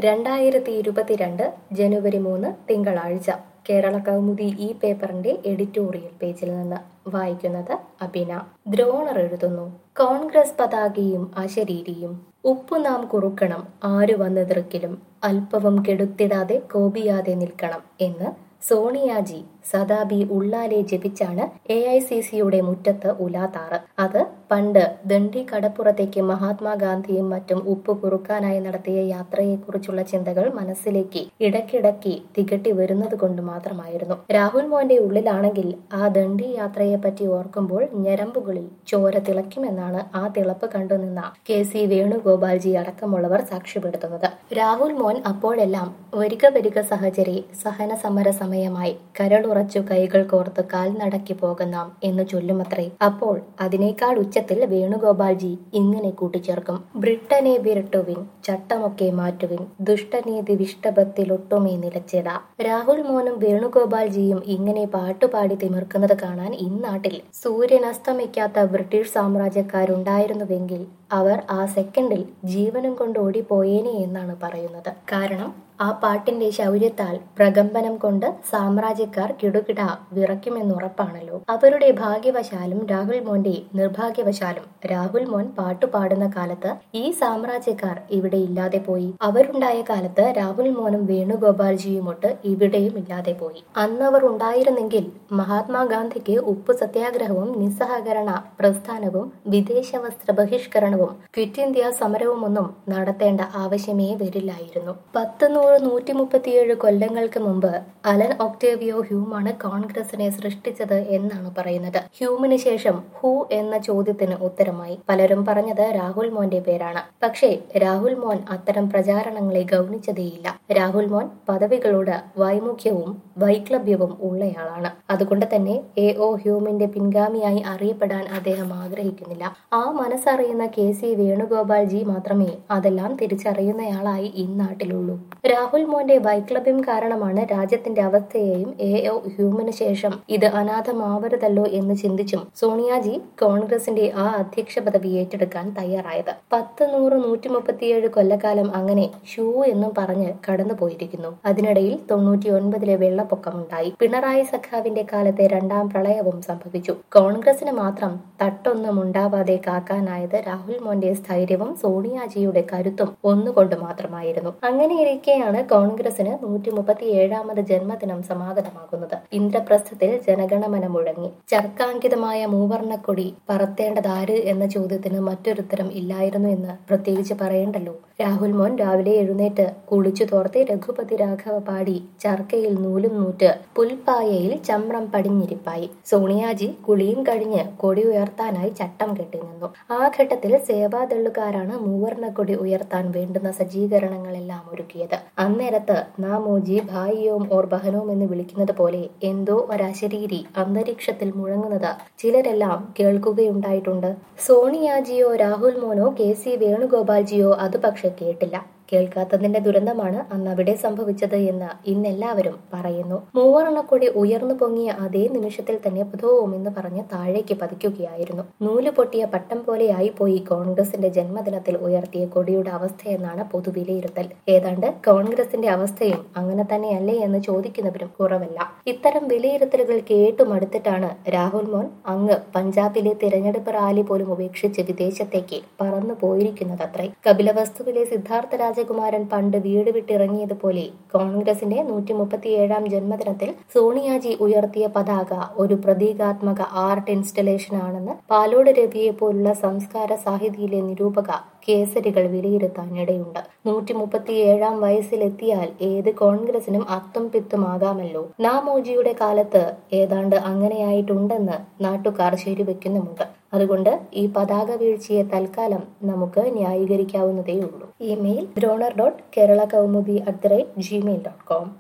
രണ്ടായിരത്തി ഇരുപത്തിരണ്ട് ജനുവരി മൂന്ന് തിങ്കളാഴ്ച കേരള കൗമുദി ഈ പേപ്പറിന്റെ എഡിറ്റോറിയൽ പേജിൽ നിന്ന് വായിക്കുന്നത് അബിന ദ്രോണർ എഴുതുന്നു കോൺഗ്രസ് പതാകയും അശരീരിയും ഉപ്പു നാം കുറുക്കണം ആരു വന്നെതിർക്കിലും അല്പവും കെടുത്തിടാതെ കോപിയാതെ നിൽക്കണം എന്ന് സോണിയാജി സദാബി ഉള്ളാലെ ജപിച്ചാണ് എ ഐ സി സിയുടെ മുറ്റത്ത് ഉലാത്താറ് അത് പണ്ട് ദണ്ഡി കടപ്പുറത്തേക്ക് മഹാത്മാഗാന്ധിയും മറ്റും ഉപ്പ് കുറുക്കാനായി നടത്തിയ യാത്രയെക്കുറിച്ചുള്ള ചിന്തകൾ മനസ്സിലേക്ക് ഇടയ്ക്കിടയ്ക്ക് തികട്ടി വരുന്നത് കൊണ്ട് മാത്രമായിരുന്നു രാഹുൽ മോന്റെ ഉള്ളിലാണെങ്കിൽ ആ ദണ്ഡി യാത്രയെ പറ്റി ഓർക്കുമ്പോൾ ഞരമ്പുകളിൽ ചോര തിളയ്ക്കുമെന്നാണ് ആ തിളപ്പ് കണ്ടുനിന്ന കെ സി വേണുഗോപാൽജി അടക്കമുള്ളവർ സാക്ഷ്യപ്പെടുത്തുന്നത് രാഹുൽ മോൻ അപ്പോഴെല്ലാം വരിക വരിക സഹചരി സഹന സമര സമയമായി കരളുറച്ചു കൈകൾ കോർത്ത് കാൽനടക്കി പോകന്നാം എന്ന് ചൊല്ലുമത്രേ അപ്പോൾ അതിനേക്കാൾ ഉച്ചത്തിൽ വേണുഗോപാൽജി ഇങ്ങനെ കൂട്ടിച്ചേർക്കും ബ്രിട്ടനെ വിരട്ടുവിൻ ചട്ടമൊക്കെ മാറ്റുവിൻ ദുഷ്ടനീതി വിഷ്ടഭത്തിലൊട്ടുമേ നിലച്ചിട രാഹുൽ മോനും വേണുഗോപാൽജിയും ഇങ്ങനെ പാട്ടുപാടി തിമിർക്കുന്നത് കാണാൻ ഇന്നാട്ടിൽ സൂര്യൻ അസ്തമിക്കാത്ത ബ്രിട്ടീഷ് സാമ്രാജ്യക്കാരുണ്ടായിരുന്നുവെങ്കിൽ അവർ ആ സെക്കൻഡിൽ ജീവനും കൊണ്ട് ഓടിപ്പോയേനെ എന്നാണ് പറയുന്നത് കാരണം ആ പാട്ടിന്റെ ശൗര്യത്താൽ പ്രകമ്പനം കൊണ്ട് സാമ്രാജ്യക്കാർ കിടുകിട വിറയ്ക്കുമെന്നുറപ്പാണല്ലോ അവരുടെ ഭാഗ്യവശാലും രാഹുൽ മോന്റെ നിർഭാഗ്യവശാലും രാഹുൽ മോൻ പാട്ടുപാടുന്ന കാലത്ത് ഈ സാമ്രാജ്യക്കാർ ഇവിടെ ഇല്ലാതെ പോയി അവരുണ്ടായ കാലത്ത് രാഹുൽ മോനും വേണുഗോപാൽജിയുമൊട്ട് ഇവിടെയും ഇല്ലാതെ പോയി അന്നവർ ഉണ്ടായിരുന്നെങ്കിൽ മഹാത്മാഗാന്ധിക്ക് ഉപ്പ് സത്യാഗ്രഹവും നിസ്സഹകരണ പ്രസ്ഥാനവും വിദേശ വസ്ത്ര ബഹിഷ്കരണവും ക്വിറ്റ് ഇന്ത്യ സമരവുമൊന്നും നടത്തേണ്ട ആവശ്യമേ വരില്ലായിരുന്നു പത്ത് നൂറ് നൂറ്റി മുപ്പത്തിയേഴ് കൊല്ലങ്ങൾക്ക് മുമ്പ് അലൻ ഒക്ടേവിയോ ഹ്യൂമാണ് കോൺഗ്രസിനെ സൃഷ്ടിച്ചത് എന്നാണ് പറയുന്നത് ഹ്യൂമിന് ശേഷം ഹൂ എന്ന ചോദ്യത്തിന് ഉത്തരമായി പലരും പറഞ്ഞത് രാഹുൽ മോന്റെ പേരാണ് പക്ഷേ രാഹുൽ മോൻ അത്തരം പ്രചാരണങ്ങളെ ഗൗനിച്ചതേയില്ല രാഹുൽ മോൻ പദവികളോട് വൈമുഖ്യവും വൈക്ലഭ്യവും ഉള്ളയാളാണ് അതുകൊണ്ട് തന്നെ എ ഒ ഹ്യൂമിന്റെ പിൻഗാമിയായി അറിയപ്പെടാൻ അദ്ദേഹം ആഗ്രഹിക്കുന്നില്ല ആ മനസ്സറിയുന്ന കെ സി വേണുഗോപാൽജി മാത്രമേ അതെല്ലാം തിരിച്ചറിയുന്നയാളായി ഇന്നാട്ടിലുള്ളൂ രാഹുൽ മോന്റെ വൈക്ലഭ്യം കാരണമാണ് രാജ്യത്തിന്റെ അവസ്ഥയെയും എ ഒ ഹ്യൂമിന് ശേഷം ഇത് അനാഥമാവരുതല്ലോ എന്ന് ചിന്തിച്ചും സോണിയാജി കോൺഗ്രസിന്റെ ആ അധ്യക്ഷ പദവി ഏറ്റെടുക്കാൻ തയ്യാറായത് പത്ത് നൂറ് നൂറ്റി മുപ്പത്തിയേഴ് കൊല്ലക്കാലം അങ്ങനെ ഷൂ എന്നും പറഞ്ഞ് കടന്നുപോയിരിക്കുന്നു അതിനിടയിൽ തൊണ്ണൂറ്റി ഒൻപതിലെ വെള്ളപ്പൊക്കമുണ്ടായി പിണറായി സഖാവിന്റെ കാലത്തെ രണ്ടാം പ്രളയവും സംഭവിച്ചു കോൺഗ്രസിന് മാത്രം തട്ടൊന്നും ഉണ്ടാവാതെ കാക്കാനായത് രാഹുൽ മോന്റെ സ്ഥൈര്യവും സോണിയാജിയുടെ കരുത്തും ഒന്നുകൊണ്ട് മാത്രമായിരുന്നു അങ്ങനെയിരിക്കെയാണ് കോൺഗ്രസിന് നൂറ്റി മുപ്പത്തി ഏഴാമത് ജന്മദിനം സമാഗതമാകുന്നത് ഇന്ദ്രപ്രസ്ഥത്തിൽ ജനഗണമന മുഴങ്ങി ചർക്കാങ്കിതമായ മൂവർണ്ണക്കൊടി പറത്തേണ്ടതാര് എന്ന ചോദ്യത്തിന് മറ്റൊരുത്തരം ഇല്ലായിരുന്നു എന്ന് പ്രത്യേകിച്ച് പറയണ്ടല്ലോ രാഹുൽ മോൻ രാവിലെ എഴുന്നേറ്റ് കുളിച്ചു തോർത്തി രഘുപതി രാഘവ പാടി ചർക്കയിൽ നൂലും നൂറ്റ് പുൽപ്പായയിൽ ചമ്രം പടിഞ്ഞിരിപ്പായി സോണിയാജി കുളിയും കഴിഞ്ഞ് കൊടി ഉയർത്താനായി ചട്ടം കെട്ടി നിന്നു ആ ഘട്ടത്തിൽ സേവാദള്ളുകാരാണ് മൂവർണ്ണക്കൊടി ഉയർത്താൻ വേണ്ടുന്ന സജ്ജീകരണങ്ങളെല്ലാം ഒരുക്കിയത് അന്നേരത്ത് നാമോജി ഭായിയോം ഓർ ബഹനോം എന്ന് വിളിക്കുന്നത് പോലെ എന്തോ ഒരശരീരി അന്തരീക്ഷത്തിൽ മുഴങ്ങുന്നത് ചിലരെല്ലാം കേൾക്കുകയുണ്ടായിട്ടുണ്ട് സോണിയാജിയോ രാഹുൽ മോനോ കെ സി വേണുഗോപാൽജിയോ അത് പക്ഷെ കേട്ടില്ല കേൾക്കാത്തതിന്റെ ദുരന്തമാണ് അന്ന് അവിടെ സംഭവിച്ചത് എന്ന് ഇന്നെല്ലാവരും പറയുന്നു മൂവർണ്ണക്കൊടി ഉയർന്നു പൊങ്ങിയ അതേ നിമിഷത്തിൽ തന്നെ പുതവും എന്ന് പറഞ്ഞ് താഴേക്ക് പതിക്കുകയായിരുന്നു നൂല് പൊട്ടിയ പട്ടം പോലെയായി പോയി കോൺഗ്രസിന്റെ ജന്മദിനത്തിൽ ഉയർത്തിയ കൊടിയുടെ അവസ്ഥയെന്നാണ് പൊതുവിലയിരുത്തൽ ഏതാണ്ട് കോൺഗ്രസിന്റെ അവസ്ഥയും അങ്ങനെ തന്നെയല്ലേ എന്ന് ചോദിക്കുന്നവരും കുറവല്ല ഇത്തരം വിലയിരുത്തലുകൾ കേട്ടുമടുത്തിട്ടാണ് രാഹുൽ മോൻ അങ്ങ് പഞ്ചാബിലെ തിരഞ്ഞെടുപ്പ് റാലി പോലും ഉപേക്ഷിച്ച് വിദേശത്തേക്ക് പറന്നു പോയിരിക്കുന്നതത്രേ കപിലവസ്തുവിലെ സിദ്ധാർത്ഥ രാജകുമാരൻ പണ്ട് വീട് വിട്ടിറങ്ങിയതുപോലെ കോൺഗ്രസിന്റെ നൂറ്റി മുപ്പത്തിയേഴാം ജന്മദിനത്തിൽ സോണിയാജി ഉയർത്തിയ പതാക ഒരു പ്രതീകാത്മക ആർട്ട് ഇൻസ്റ്റലേഷൻ ആണെന്ന് പാലോട് രവിയെ പോലുള്ള സംസ്കാര സാഹിതിയിലെ നിരൂപക കേസരികൾ വിലയിരുത്താനിടയുണ്ട് നൂറ്റി മുപ്പത്തിയേഴാം വയസ്സിലെത്തിയാൽ ഏത് കോൺഗ്രസിനും അത്തും പിത്തും ആകാമല്ലോ നാമോജിയുടെ കാലത്ത് ഏതാണ്ട് അങ്ങനെയായിട്ടുണ്ടെന്ന് നാട്ടുകാർ ശരിവെക്കുന്നുമുണ്ട് അതുകൊണ്ട് ഈ പതാക വീഴ്ചയെ തൽക്കാലം നമുക്ക് ന്യായീകരിക്കാവുന്നതേ ഉള്ളൂ ഇമെയിൽ ദ്രോണർ dot Kerala Kaumudi at the rate Gmail dot com